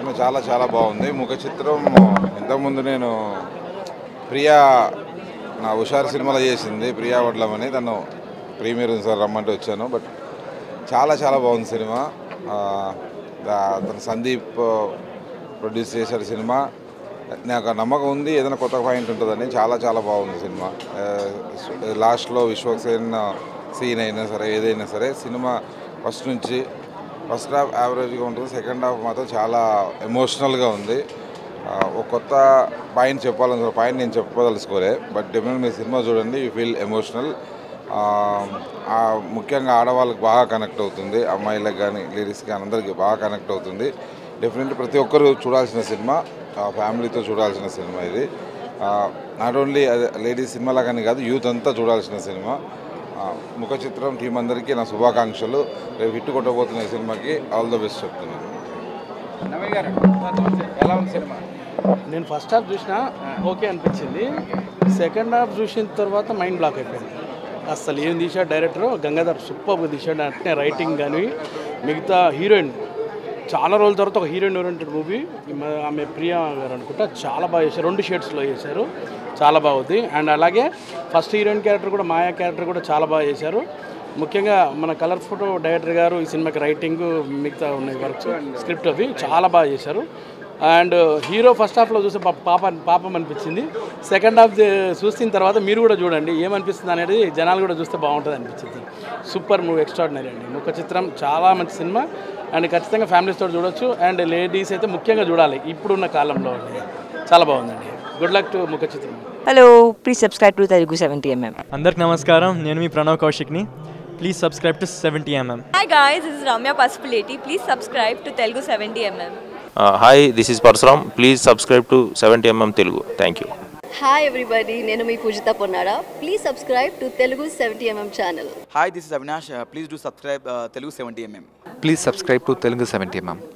Cinema చాలా చాలా బాగుంది ముఖ చిత్రం ఇంతకుముందు నేను ప్రియా నా హుషారు సినిమాలో చేసింది ప్రియా వడ్లం అని తను ప్రీమియర్ ఉంది సార్ రమ్మంటే వచ్చాను బట్ చాలా చాలా బాగుంది సినిమా ఆ, దా- తను సందీప్ ప్రొడ్యూస్ చేశాడు సినిమా నాకు ఆ నమ్మకం ఉంది ఏదైనా కొత్త పాయింట్ ఉంటుందని చాలా చాలా బాగుంది సినిమా ఆ, లాస్ట్లో విశ్వక్సేన్ సీన్ అయినా సరే ఏదైనా సరే సినిమా ఫస్ట్ నుంచి ఫస్ట్ హాఫ్ యావరేజ్గా ఉంటుంది సెకండ్ హాఫ్ మాత్రం చాలా ఎమోషనల్గా ఉంది ఆ, ఒక కొత్త పాయింట్ చెప్పాలని పాయింట్ నేను చెప్పదలుచుకోలే బట్ డెఫినెట్ మీరు సినిమా చూడండి యూ ఫీల్ ఎమోషనల్ ముఖ్యంగా ఆడవాళ్ళకి బాగా కనెక్ట్ అవుతుంది అమ్మాయిలకు కానీ లేడీస్ కానీ అందరికీ బాగా కనెక్ట్ అవుతుంది డెఫినెట్లీ ప్రతి ఒక్కరు చూడాల్సిన సినిమా ఫ్యామిలీతో చూడాల్సిన సినిమా ఇది నాట్ ఓన్లీ లేడీస్ సినిమాలా కానీ కాదు యూత్ అంతా చూడాల్సిన సినిమా ఆ, ముఖ చిత్రం టీం అందరికీ నా శుభాకాంక్షలు రేపు హిట్ కొట్టబోతున్న ఈ సినిమాకి ఆల్ ద బెస్ట్ చెప్తున్నాను నవీ గారు ఎలా ఉంది సినిమా నేను ఫస్ట్ హాఫ్ చూసిన ఓకే అనిపించింది సెకండ్ హాఫ్ చూసిన తర్వాత మైండ్ బ్లాక్ అయిపోయింది అసలు ఏం తీశాడు డైరెక్టర్ గంగాధర్ సూపర్గా తీశాడు అంటే రైటింగ్ కానీ మిగతా హీరోయిన్ చాలా రోజుల తర్వాత ఒక హీరోయిన్ ఓరియంటెడ్ మూవీ ఆమె ప్రియా గారు అనుకుంటా చాలా బాగా చేశారు రెండు షేడ్స్లో చేశారు చాలా బాగుంది అండ్ అలాగే ఫస్ట్ హీరోయిన్ క్యారెక్టర్ కూడా మాయా క్యారెక్టర్ కూడా చాలా బాగా చేశారు ముఖ్యంగా మన కలర్ ఫోటో డైరెక్టర్ గారు ఈ సినిమాకి రైటింగ్ మిగతా ఉన్నాయి వర్క్స్ స్క్రిప్ట్ అవి చాలా బాగా చేశారు అండ్ హీరో ఫస్ట్ హాఫ్లో చూస్తే పాప పాప పాపం అనిపించింది సెకండ్ హాఫ్ చూసిన తర్వాత మీరు కూడా చూడండి ఏమనిపిస్తుంది అనేది జనాలు కూడా చూస్తే బాగుంటుంది అనిపించింది సూపర్ మూవీ ఎక్స్ట్రాడినరీ అండి ముఖ చిత్రం చాలా మంచి సినిమా అండ్ ఖచ్చితంగా ఫ్యామిలీస్తో చూడొచ్చు అండ్ లేడీస్ అయితే ముఖ్యంగా చూడాలి ఇప్పుడున్న కాలంలో అండి చాలా బాగుందండి గుడ్ లక్ టు ముఖ చిత్రం hello please subscribe to Telugu seventy MM అందరికి నమస్కారం నేను మీ ప్రణవ్ కౌశిక్ని please subscribe to seventy MM Hi guys, this is Ramya Pasupuleti. Please subscribe to Telugu 70mm. Hi this is Parashuram please subscribe to seventy MM Telugu thank you hi everybody నేను మీ Pujitha Ponnada please subscribe to Telugu seventy MM channel hi this is Avinash please do subscribe Telugu seventy MM please subscribe to Telugu seventy MM